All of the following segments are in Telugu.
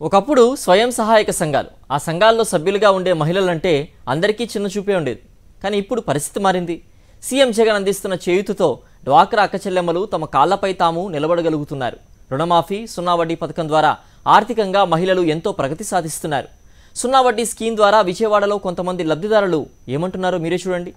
ఒకప్పుడు స్వయం సహాయక సంఘాలు ఆ సంఘాల్లో సభ్యులుగా ఉండే మహిళలంటే అందరికీ చిన్న చూపే ఉండేది కానీ ఇప్పుడు పరిస్థితి మారింది సీఎం జగన్ అందిస్తున్న చేయుతుతో డ్వాక్రా అక్కచెల్లెమ్మలు తమ కాళ్లపై తాము నిలబడగలుగుతున్నారు రుణమాఫీ సున్నా వడ్డీ పథకం ద్వారా ఆర్థికంగా మహిళలు ఎంతో ప్రగతి సాధిస్తున్నారు సున్నా వడ్డీ స్కీమ్ ద్వారా విజయవాడలో కొంతమంది లబ్ధిదారులు ఏమంటున్నారో మీరే చూడండి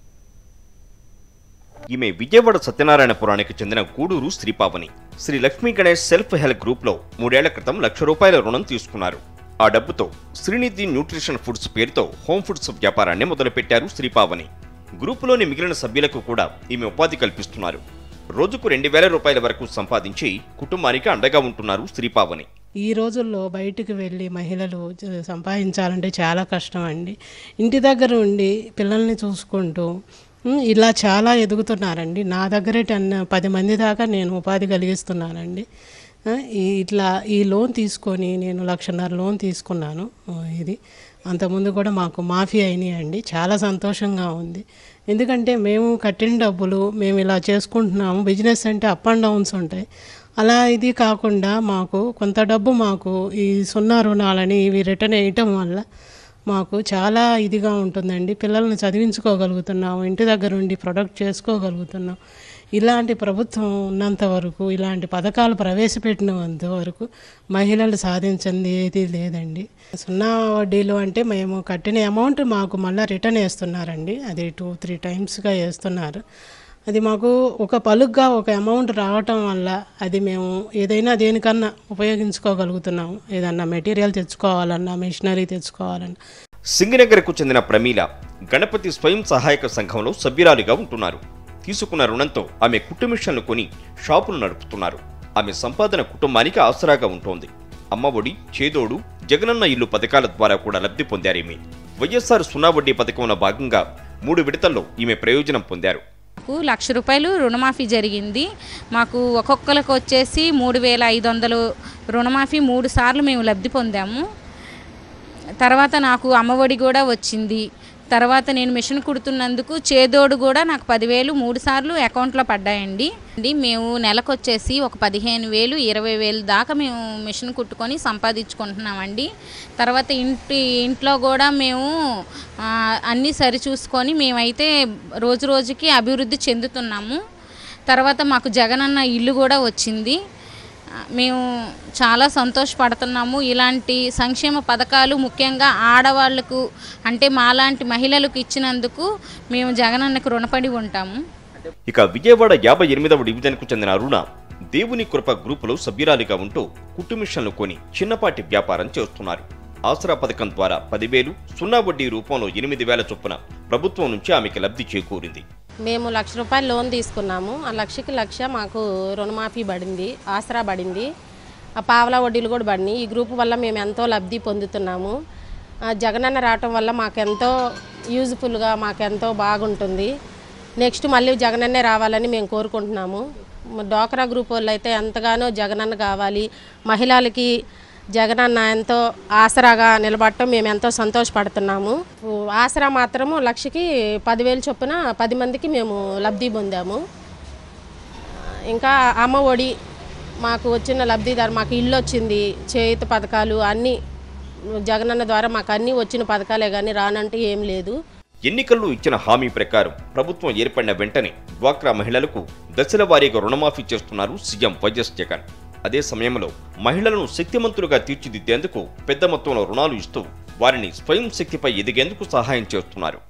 ఈమె విజయవాడ సత్యనారాయణపురానికి చెందిన Guduru Sripavani Sri Lakshmi Ganesh self help group లో మూడేళ్ల క్రితం లక్ష రూపాయల రుణం తీసుకున్నారు ఆ డబ్బుతో శ్రీనిధి న్యూట్రిషన్ ఫుడ్స్ పేరుతో హోమ్ ఫుడ్స్ వ్యాపారాన్ని మొదలుపెట్టారు శ్రీపావని గ్రూపులోని మిగిలిన సభ్యులకు కూడా ఈమె ఉపాధి కల్పిస్తున్నారు రోజుకు రెండు వేల రూపాయల వరకు సంపాదించి కుటుంబానికి అండగా ఉంటున్నారు శ్రీపావని ఈ రోజుల్లో బయటికి వెళ్ళి మహిళలు జ- సంపాదించాలంటే చాలా కష్టం అండి ఇంటి దగ్గర ఉండి పిల్లల్ని చూసుకుంటూ ఉమ్, ఇలా చాలా ఎదుగుతున్నారండి నా దగ్గరే టెన్ పది మంది దాకా నేను ఉపాధి కలిగిస్తున్నానండి ఆ, ఈ ఇట్లా ఈ లోన్ తీసుకొని నేను లక్షన్నర లోన్ తీసుకున్నాను ఆ, ఇది అంతకుముందు కూడా మాకు మాఫీ అయినాయండి చాలా సంతోషంగా ఉంది ఎందుకంటే మేము కట్టిన డబ్బులు మేము ఇలా చేసుకుంటున్నాము బిజినెస్ అంటే అప్ అండ్ డౌన్స్ ఉంటాయి అలా ఇది కాకుండా మాకు కొంత డబ్బు మాకు ఈ సున్నా రుణాలని ఇవి రిటర్న్ వేయటం వల్ల మాకు చాలా ఇదిగా ఉంటుందండి పిల్లల్ని చదివించుకోగలుగుతున్నాము ఇంటి దగ్గర ఉండి ప్రొడక్ట్ చేసుకోగలుగుతున్నాం ఇలాంటి ప్రభుత్వం ఉన్నంత వరకు ఇలాంటి పథకాలు ప్రవేశపెట్టినంత వరకు మహిళలు సాధించింది ఏది లేదండి సున్నా వడ్డీలు అంటే మేము కట్టిన అమౌంట్ మాకు మళ్ళీ రిటర్న్ వేస్తున్నారండి అది టూ త్రీ టైమ్స్గా వేస్తున్నారు అది మాకు ఒక పలుగ్గా ఒక అమౌంట్ రావటం వల్ల అది మేము ఏదైనా దేనికన్నా ఉపయోగించుకోగలుగుతున్నాము ఏదన్నా మెటీరియల్ తెచ్చుకోవాలన్నా మెషినరీ తెచ్చుకోవాలన్నా సింగనగర్కు చెందిన ప్రమీల గణపతి స్వయం సహాయక సంఘంలో సభ్యురాలిగా ఉంటున్నారు తీసుకున్న రుణంతో ఆమె కుట్టుమిషన్లు కొని షాపును నడుపుతున్నారు ఆమె సంపాదన కుటుంబానికి ఆసరాగా ఉంటోంది అమ్మఒడి చేదోడు జగనన్న ఇల్లు పథకాల ద్వారా కూడా లబ్ధి పొందారీమె వైఎస్ఆర్ సున్నా వడ్డీ పథకంలో భాగంగా మూడు విడతల్లో ఈమె ప్రయోజనం పొందారు మాకు లక్ష రూపాయలు రుణమాఫీ జరిగింది మాకు ఒక్కొక్కరికి వచ్చేసి మూడు వేల ఐదు వందలు రుణమాఫీ మూడు సార్లు మేము లబ్ధి పొందాము తర్వాత నాకు అమ్మఒడి కూడా వచ్చింది తర్వాత నేను మిషన్ కుడుతున్నందుకు చేదోడు కూడా నాకు పదివేలు మూడు సార్లు అకౌంట్లో పడ్డాయండి అండి మేము నెలకు వచ్చేసి ఒక పదిహేను వేలు ఇరవై వేలు దాకా మేము మిషన్ కుట్టుకొని సంపాదించుకుంటున్నామండి తర్వాత ఇంటి ఇంట్లో కూడా మేము ఆ, అన్నీ సరిచూసుకొని మేమైతే రోజు రోజుకి అభివృద్ధి చెందుతున్నాము తర్వాత మాకు జగనన్న ఇల్లు కూడా వచ్చింది ఆ, మేము చాలా సంతోషపడుతున్నాము ఇలాంటి సంక్షేమ పథకాలు ముఖ్యంగా ఆడవాళ్లకు అంటే మాలాంటి మహిళలకు ఇచ్చినందుకు మేము జగనన్నకు రుణపడి ఉంటాము ఇక విజయవాడ యాభై ఎనిమిదవ డివిజన్కు చెందిన అరుణ దేవుని కృప గ్రూపులో సభ్యురాలిగా ఉంటూ కుట్టుమిషన్లు కొని చిన్నపాటి వ్యాపారం చేస్తున్నారు ఆసరా పథకం ద్వారా పదివేలు సున్నా వడ్డీ రూపంలో ఎనిమిది వేల చొప్పున ప్రభుత్వం నుంచి ఆమెకి లబ్ధి చేకూరింది మేము లక్ష రూపాయలు లోన్ తీసుకున్నాము ఆ లక్షకి లక్ష మాకు రుణమాఫీ పడింది ఆసరా పడింది ఆ పావలా వడ్డీలు కూడా పడినాయి ఈ గ్రూప్ వల్ల మేము ఎంతో లబ్ధి పొందుతున్నాము ఆ జగనన్న రావటం వల్ల మాకెంతో యూజ్ఫుల్గా మాకెంతో బాగుంటుంది నెక్స్ట్ మళ్ళీ జగనన్నే రావాలని మేము కోరుకుంటున్నాము డ్వాక్రా గ్రూప్ వాళ్ళు అయితే ఎంతగానో జగనన్న కావాలి మహిళలకి జగనన్న ఎంతో ఆసరాగా నిలబడటం మేము ఎంతో సంతోషపడుతున్నాము ఆసరా మాత్రము లక్షకి పదివేలు చొప్పున పది మందికి మేము లబ్ధి పొందాము ఇంకా అమ్మ ఒడి మాకు వచ్చిన లబ్ధిదారు మాకు ఇల్లు వచ్చింది చేయుత పథకాలు అన్నీ జగనన్న ద్వారా మాకు అన్నీ వచ్చిన పథకాలే కానీ రానంటూ ఏం లేదు ఎన్నికల్లో ఇచ్చిన హామీ ప్రకారం ప్రభుత్వం ఏర్పడిన వెంటనే డ్వాక్రా మహిళలకు దశల వారీగా రుణమాఫీ చేస్తున్నారు సీఎం వైఎస్ జగన్ అదే సమయంలో మహిళలను శక్తిమంతులుగా తీర్చిదిద్దేందుకు పెద్ద మొత్తంలో రుణాలు ఇస్తూ వారిని స్వయం శక్తిపై ఎదిగేందుకు సహాయం చేస్తున్నారు